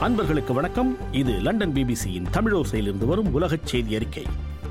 அன்பர்களுக்கு வணக்கம் இது லண்டன் பிபிசியின் தமிழோசையிலிருந்து வரும் உலகச் செய்தி அறிக்கை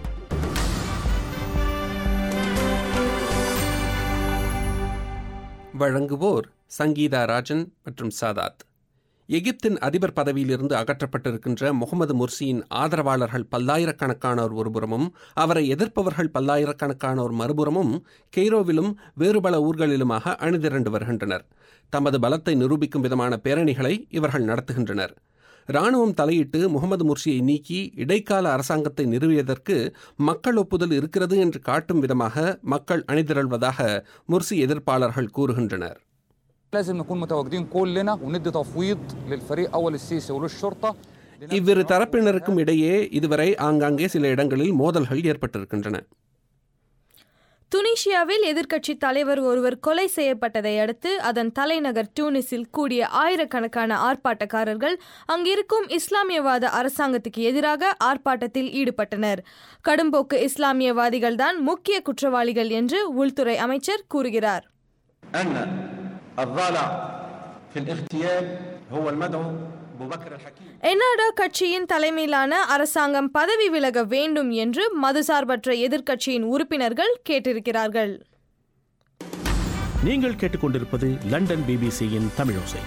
வழங்குவோர் சங்கீதா ராஜன் மற்றும் சாதாத் எகிப்தின் அதிபர் பதவியிலிருந்து அகற்றப்பட்டிருக்கின்ற முகமது முர்சியின் ஆதரவாளர்கள் பல்லாயிரக்கணக்கானோர் ஒருபுறமும் அவரை எதிர்ப்பவர்கள் பல்லாயிரக்கணக்கானோர் மறுபுறமும் கெய்ரோவிலும் வேறு பல ஊர்களிலுமாக அணிதிரண்டு வருகின்றனர் தமது பலத்தை நிரூபிக்கும் விதமான பேரணிகளை இவர்கள் நடத்துகின்றனர் ராணுவம் தலையிட்டு முகமது முர்சியை நீக்கி இடைக்கால அரசாங்கத்தை நிறுவியதற்கு மக்கள் ஒப்புதல் இருக்கிறது என்று காட்டும் விதமாக மக்கள் அணிதிரள்வதாக முர்சி எதிர்ப்பாளர்கள் கூறுகின்றனர் لازم نكون متواجدين كلنا وندي تفويض للفريق اول السيسي وللشرطه இவ்விரு தரப்பினருக்கும் இடையே இதுவரை ஆங்காங்கே சில இடங்களில் மோதல்கள் ஏற்பட்டிருக்கின்றன துனிஷியாவில் எதிர்க்கட்சி தலைவர் ஒருவர் கொலை செய்யப்பட்டதை அடுத்து அதன் தலைநகர் டூனிஸில் கூடிய ஆயிரக்கணக்கான ஆர்ப்பாட்டக்காரர்கள் அங்கிருக்கும் இஸ்லாமியவாத அரசாங்கத்துக்கு எதிராக ஆர்ப்பாட்டத்தில் ஈடுபட்டனர் கடும்போக்கு இஸ்லாமியவாதிகள்தான் முக்கிய குற்றவாளிகள் என்று உள்துறை அமைச்சர் கூறுகிறார் أن الضالع في الاغتيال هو المدعو أبو بكر الحكيم என்னாடா கட்சியின் தலைமையிலான அரசாங்கம் பதவி விலக வேண்டும் என்று மதுசார்பற்ற எதிர்க்கட்சியின் உறுப்பினர்கள் கேட்டிருக்கிறார்கள் நீங்கள் கேட்டுக்கொண்டிருப்பது லண்டன் பிபிசியின் தமிழோசை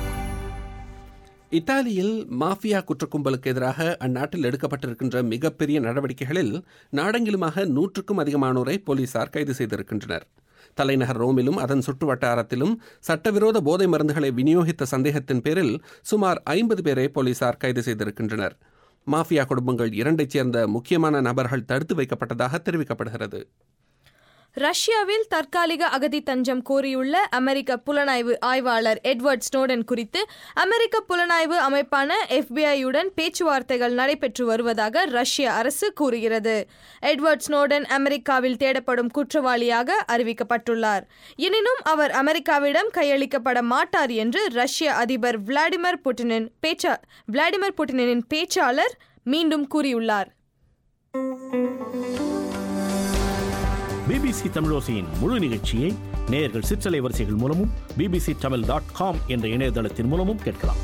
இத்தாலியில் மாஃபியா குற்றக்கும்பலுக்கு எதிராக அந்நாட்டில் எடுக்கப்பட்டிருக்கின்ற மிகப்பெரிய நடவடிக்கைகளில் நாடெங்கிலுமாக நூற்றுக்கும் அதிகமானோரை போலீசார் கைது செய்திருக்கின்றனர் தலைநகர் ரோமிலும் அதன் சுற்று வட்டாரத்திலும் சட்டவிரோத போதை மருந்துகளை விநியோகித்த சந்தேகத்தின் பேரில் சுமார் ஐம்பது பேரை போலீசார் கைது செய்திருக்கின்றனர் மாஃபியா குடும்பங்கள் இரண்டைச் சேர்ந்த முக்கியமான நபர்கள் தடுத்து வைக்கப்பட்டதாக தெரிவிக்கப்படுகிறது ரஷ்யாவில் தற்காலிக அகதி தஞ்சம் கோரியுள்ள அமெரிக்க புலனாய்வு ஆய்வாளர் எட்வர்ட் ஸ்னோடன் குறித்து அமெரிக்க புலனாய்வு அமைப்பான எஃபிஐயுடன் பேச்சுவார்த்தைகள் நடைபெற்று வருவதாக ரஷ்ய அரசு கூறுகிறது எட்வர்ட் ஸ்னோடன் அமெரிக்காவில் தேடப்படும் குற்றவாளியாக அறிவிக்கப்பட்டுள்ளார் எனினும் அவர் அமெரிக்காவிடம் கையளிக்கப்பட மாட்டார் என்று ரஷ்ய அதிபர் விளாடிமிர் புட்டினின் பேச்சா விளாடிமிர் புட்டினின் பேச்சாளர் மீண்டும் கூறியுள்ளார் பிபிசி தமிழோசையின் முழு நிகழ்ச்சியை நேயர்கள் சிற்றலை வரிசைகள் மூலமும் பிபிசி தமிழ் டாட் காம் என்ற இணையதளத்தின் மூலமும் கேட்கலாம்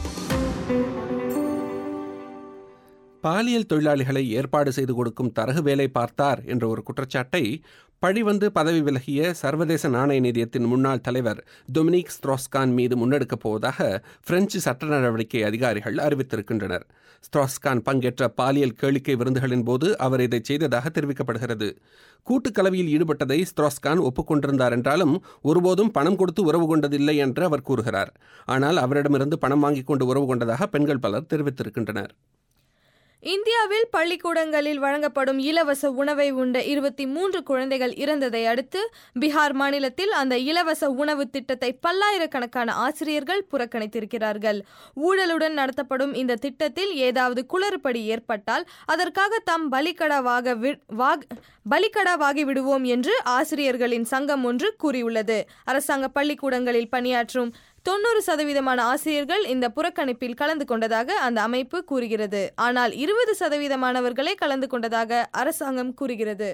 பாலியல் தொழிலாளிகளை ஏற்பாடு செய்து கொடுக்கும் தரகு வேலை பார்த்தார் என்ற ஒரு குற்றச்சாட்டை பழிவந்து பதவி விலகிய சர்வதேச நாணய நிதியத்தின் முன்னாள் தலைவர் டொமினிக் ஸ்ட்ராஸ்கான் மீது முன்னெடுக்கப் போவதாக பிரெஞ்சு சட்ட நடவடிக்கை அதிகாரிகள் அறிவித்திருக்கின்றனர் ஸ்ட்ராஸ்கான் பங்கேற்ற பாலியல் கேளிக்கை விருந்துகளின் போது அவர் இதை செய்ததாக தெரிவிக்கப்படுகிறது கூட்டுக் கலவியில் ஈடுபட்டதை ஸ்ட்ராஸ்கான் ஒப்புக்கொண்டிருந்தார் என்றாலும் ஒருபோதும் பணம் கொடுத்து உறவு கொண்டதில்லை என்று அவர் கூறுகிறார் ஆனால் அவரிடமிருந்து பணம் வாங்கிக் கொண்டு உறவு கொண்டதாக பெண்கள் பலர் தெரிவித்திருக்கின்றனர் இந்தியாவில் பள்ளிக்கூடங்களில் வழங்கப்படும் இலவச உணவை உண்ட இருபத்தி மூன்று குழந்தைகள் இறந்ததை அடுத்து பீகார் மாநிலத்தில் அந்த இலவச உணவு திட்டத்தை பல்லாயிரக்கணக்கான ஆசிரியர்கள் புறக்கணித்திருக்கிறார்கள் ஊழலுடன் நடத்தப்படும் இந்த திட்டத்தில் ஏதாவது குளறுபடி ஏற்பட்டால் அதற்காக தாம் பலிக்கடாவாக வி- வாக்- பலிக்கடாவாகி விடுவோம் என்று ஆசிரியர்களின் சங்கம் ஒன்று கூறியுள்ளது அரசாங்க பள்ளிக்கூடங்களில் பணியாற்றும் தொண்ணூறு சதவீதமான ஆசிரியர்கள் இந்த புறக்கணிப்பில் கலந்து கொண்டதாக அந்த அமைப்பு கூறுகிறது ஆனால் இருபது சதவீதமானவர்களே கலந்து கொண்டதாக அரசாங்கம் கூறுகிறது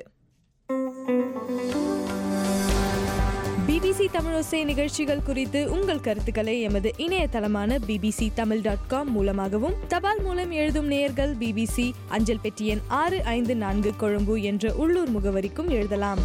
பிபிசி தமிழோசை நிகழ்ச்சிகள் குறித்து உங்கள் கருத்துக்களை எமது இணையதளமான பிபிசி தமிழ் டாட் காம் மூலமாகவும் தபால் மூலம் எழுதும் நேயர்கள் பிபிசி அஞ்சல் பெட்டி எண் ஆறு ஐந்து நான்கு கொழும்பு என்ற உள்ளூர் முகவரிக்கும் எழுதலாம்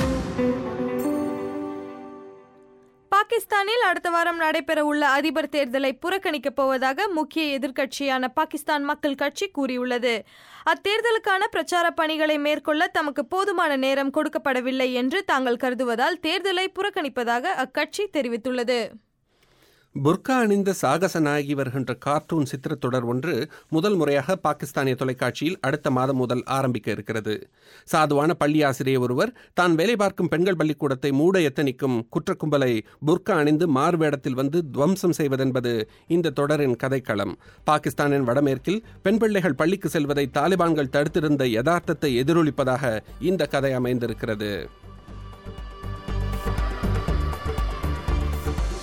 பாகிஸ்தானில் அடுத்த வாரம் நடைபெற உள்ள அதிபர் தேர்தலை புறக்கணிக்கப் போவதாக முக்கிய எதிர்க்கட்சியான பாகிஸ்தான் மக்கள் கட்சி கூறியுள்ளது அத்தேர்தலுக்கான பிரச்சார பணிகளை மேற்கொள்ள தமக்கு போதுமான நேரம் கொடுக்கப்படவில்லை என்று தாங்கள் கருதுவதால் தேர்தலை புறக்கணிப்பதாக அக்கட்சி தெரிவித்துள்ளது புர்கா அணிந்த சாகச நாயகி வருகின்ற கார்ட்டூன் சித்திரத் தொடர் ஒன்று முதல் முறையாக பாகிஸ்தானிய தொலைக்காட்சியில் அடுத்த மாதம் முதல் ஆரம்பிக்க இருக்கிறது சாதுவான பள்ளி ஆசிரியர் ஒருவர் தான் வேலை பார்க்கும் பெண்கள் பள்ளிக்கூடத்தை மூட எத்தனிக்கும் குற்றக்கும்பலை புர்கா அணிந்து மாறுவேடத்தில் வந்து துவம்சம் செய்வதென்பது இந்த தொடரின் கதைக்களம் பாகிஸ்தானின் வடமேற்கில் பெண் பிள்ளைகள் பள்ளிக்கு செல்வதை தாலிபான்கள் தடுத்திருந்த யதார்த்தத்தை எதிரொலிப்பதாக இந்த கதை அமைந்திருக்கிறது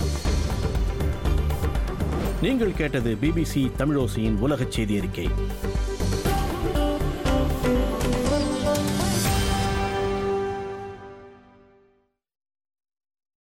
நீங்கள் கேட்டது பிபிசி தமிழோசையின் உலகச் செய்தி அறிக்கை